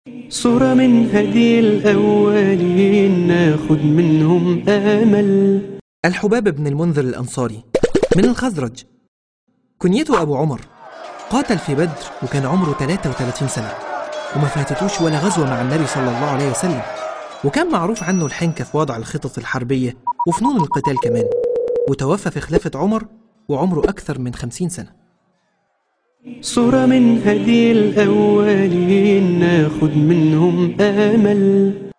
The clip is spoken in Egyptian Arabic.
صورة من هدي الأولين ناخد منهم آمل الحباب بن المنذر الأنصاري من الخزرج كنيته أبو عمر قاتل في بدر وكان عمره 33 سنة وما فاتتوش ولا غزوة مع النبي صلى الله عليه وسلم وكان معروف عنه الحنكة في وضع الخطط الحربية وفنون القتال كمان وتوفى في خلافة عمر وعمره أكثر من 50 سنة صورة من هدي الأولين ناخد منهم آمل